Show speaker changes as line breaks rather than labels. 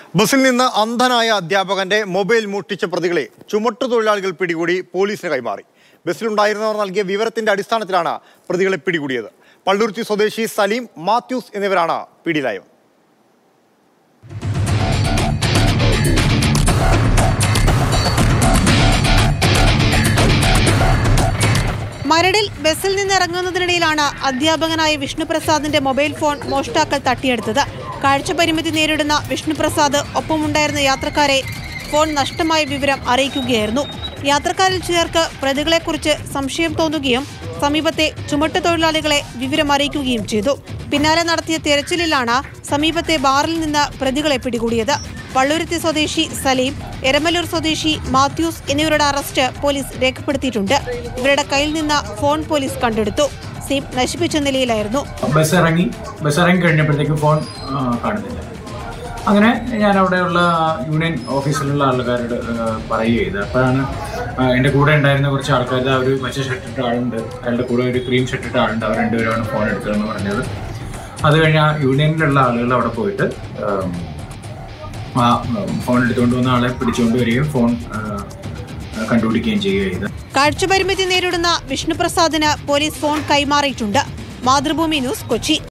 ബസ്സിൽ നിന്ന് അന്ധനായ അധ്യാപകന്റെ മൊബൈൽ മോഷ്ടിച്ച പ്രതികളെ ചുമട്ടുതൊഴിലാളികൾ പിടികൂടി പോലീസിന് കൈമാറി ബസ്സിലുണ്ടായിരുന്നവർ നൽകിയ വിവരത്തിന്റെ അടിസ്ഥാനത്തിലാണ് പ്രതികളെ പിടികൂടിയത് പള്ളുരുത്തി സ്വദേശി സലീം മാത്യൂസ് എന്നിവരാണ് പിടിയിലായവർ
മരടിൽ ബസ്സിൽ നിന്ന് ഇറങ്ങുന്നതിനിടയിലാണ് അധ്യാപകനായ വിഷ്ണുപ്രസാദിന്റെ മൊബൈൽ ഫോൺ മോഷ്ടാക്കൾ തട്ടിയെടുത്തത് കാഴ്ചപരിമിതി നേരിടുന്ന വിഷ്ണുപ്രസാദ് ഒപ്പമുണ്ടായിരുന്ന യാത്രക്കാരെ ഫോൺ നഷ്ടമായ വിവരം അറിയിക്കുകയായിരുന്നു യാത്രക്കാരിൽ ചിലർക്ക് പ്രതികളെക്കുറിച്ച് സംശയം തോന്നുകയും സമീപത്തെ ചുമട്ടുതൊഴിലാളികളെ വിവരം അറിയിക്കുകയും ചെയ്തു പിന്നാലെ നടത്തിയ തെരച്ചിലിലാണ് സമീപത്തെ ബാറിൽ നിന്ന് പ്രതികളെ പിടികൂടിയത് പള്ളുരുത്തി സ്വദേശി സലീം എരമല്ലൂർ സ്വദേശി മാത്യൂസ് എന്നിവരുടെ അറസ്റ്റ് പോലീസ് രേഖപ്പെടുത്തിയിട്ടുണ്ട് ഇവരുടെ കയ്യിൽ നിന്ന് ഫോൺ പോലീസ് കണ്ടെടുത്തു സിം നശിപ്പിച്ച നിലയിലായിരുന്നു
ബസ് ഇറങ്ങി ബസ് ഇറങ്ങി കഴിഞ്ഞപ്പോഴത്തേക്ക് ഫോൺ ആ, കാണുന്നില്ല അങ്ങനെ ഞാൻ അവിടെയുള്ള യൂണിയൻ ഓഫീസിലുള്ള ആൾക്കാരോട് ആ, പറയുക ചെയ്ത് അപ്പോഴാണ് ആ, എൻ്റെ കൂടെ ഉണ്ടായിരുന്ന കുറച്ച് ആൾക്കാർ ആ ഒരു പച്ച ഷർട്ടിട്ട ആളുണ്ട് അയാളുടെ കൂടെ ഒരു ക്രീം ഷർട്ടിട്ട ആളുണ്ട് അവർ രണ്ടുപേരാണ് ഫോൺ എടുത്തതെന്ന് പറഞ്ഞത് അത് കഴിഞ്ഞ് ആ യൂണിയനിലുള്ള ആളുകൾ അവിടെ പോയിട്ട് ആം, ആ ഫോൺ എടുത്തുകൊണ്ട് വന്ന ആളെ പിടിച്ചുകൊണ്ട് വരികയും ഫോൺ ആ, കണ്ടുപിടിക്കുകയും ചെയ്യുകയും ചെയ്ത്
കാഴ്ചപരിമിതി നേരിടുന്ന വിഷ്ണുപ്രസാദിന് പോലീസ് ഫോൺ കൈമാറിയിട്ടുണ്ട് മാതൃഭൂമി ന്യൂസ് കൊച്ചി